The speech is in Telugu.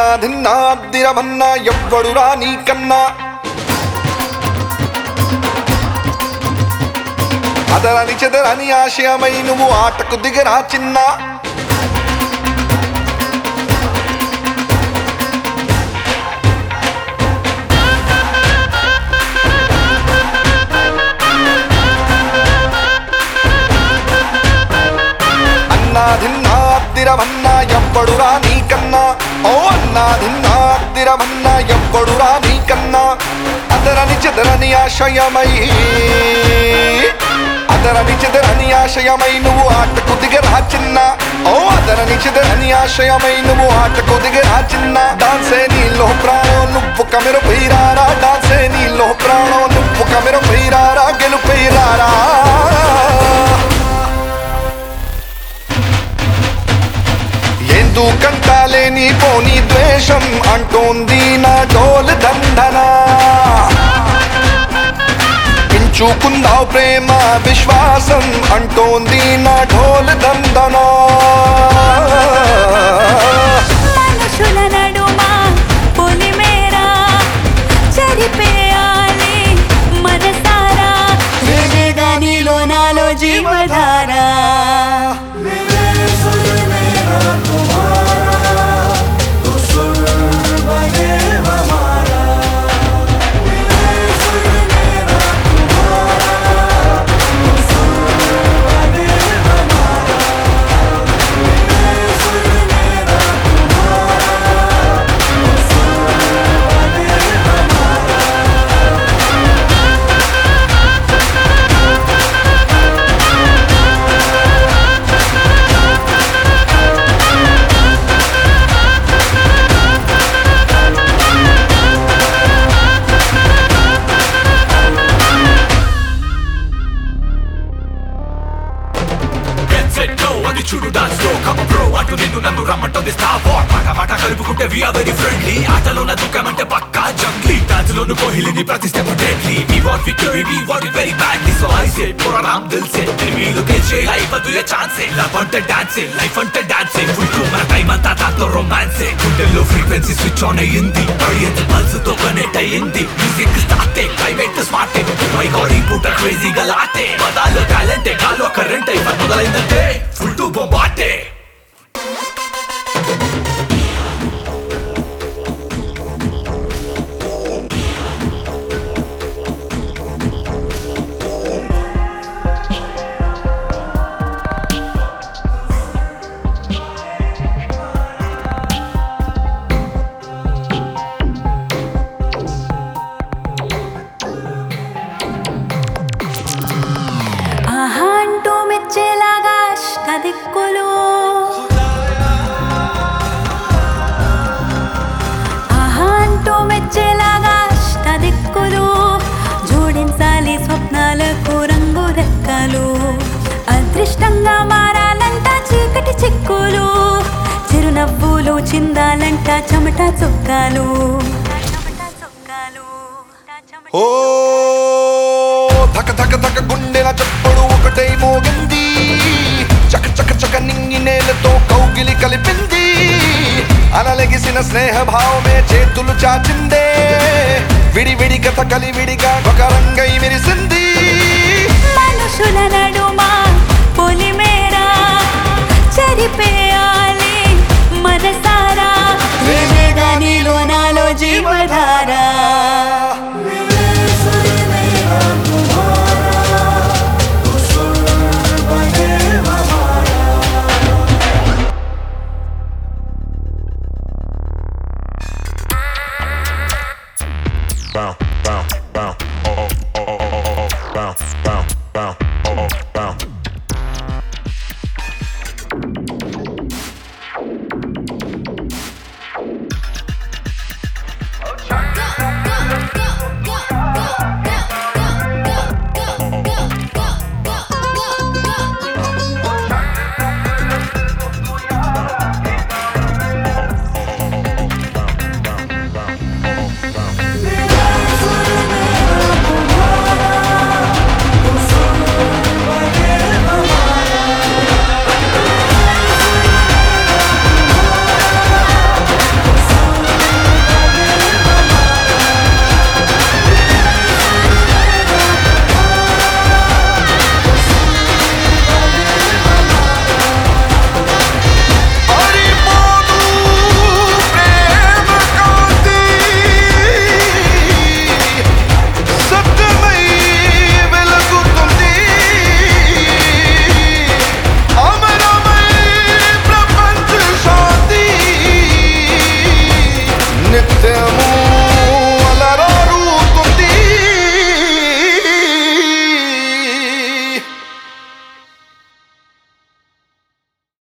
అన్నా దిన్నా అద్దిరమన్నా ఎవ్వడురా నీకన్నా అదరని చెదరని ఆశయమై నువ్వు ఆటకు దిగరా చిన్నా అన్నా దిన్నా అద్దిరమన్నా ఎవ్వడురా నీకన్నా ఓ అన్నా దిన్నా అద్దిరమన్నా ఎవ్వడురా నీకన్నా అదరని చెదరని ఆశయమై అదరని చెదరని ఆశయమై నువ్వు ఆటకు దిగరా చిన్న ఓ అదరని చెదరని ఆశయమై నువ్వు ఆటకు దిగరా చిన్న డాన్సే నీలో ప్రాణం నువ్వు కమెర పైరారా డాన్సే నీలో ప్రాణం నువ్వు కమెర పైరారా గెలుపైరారా ఎందుకంటాలే నీ పోని ద్వేషం అంటోంది నా డోలు దండనా పెంచుకుందావు ప్రేమ విశ్వాసం అంటోంది నా ఢోలు దండనా మనుషుల నడుమ పొలిమేరా చరిపేయాలి మనసారా వేరేగా నీలో నాలో జీవధారా Get set go అది చూడు డాన్స్ లో కమ బ్రో అటు నిన్ను నన్ను రమ్మంటుంది స్టార్ వార్ మాట మాట కలుపుకుంటే వి ఆర్ వెరీ ఫ్రెండ్లీ ఆటలో నా దుఃఖమంటే పక్కా జంగ్లీ డాన్స్ లోను కోహ్లీని ప్రతి step deadly we want victory we want it very badly so I say పూరా రామ్ దిల్ సే మీరు గెలిచే లైఫ్ అది ఛాన్స్ లవ్ అంటే డాన్స్ లైఫ్ అంటే డాన్స్ ఫుల్ టు మన టైం అంతా దాంతో రొమాన్స్ గుండెల్లో ఫ్రీక్వెన్సీ స్విచ్ ఆన్ అయ్యింది అడియంత పల్స్ తో కనెక్ట్ అయ్యింది music start climate smart my god ఈ పూట క్రేజీగా లాటే పదాల్లో టాలెంట్ గాల్లో కరెంట్ అయిపోయి మొదలైందంటే ఫుల్ టు బొంబాటే ఆహా అంటూ మెచ్చేలాగా దిక్కులు ఆహా అంటూ మెచ్చేలాగా దిక్కులు జోడించాలి స్వప్నాలకు రంగు రెక్కలు అదృష్టంగా మారాలంట చీకటి చిక్కులు చిరునవ్వులు చిందాలంట చెమట చుక్కాలు ఓ ధక ధక ధక గుండెల చప్పుడు ఒకటై మోగింది చక చక చక నింగి నేలతో కౌగిలి కలిపింది అలలెగిసిన స్నేహ భావమే చేతులు చాచిందే విడి విడి కథ కలివిడిగా ఒక రంగై మెరిసింది మనుషుల నడుమ పొలిమేరా చరిపేయాలి మనసారా వేవేగా నీలో నాలో జీవధారా bounce, bounce, bounce, oh,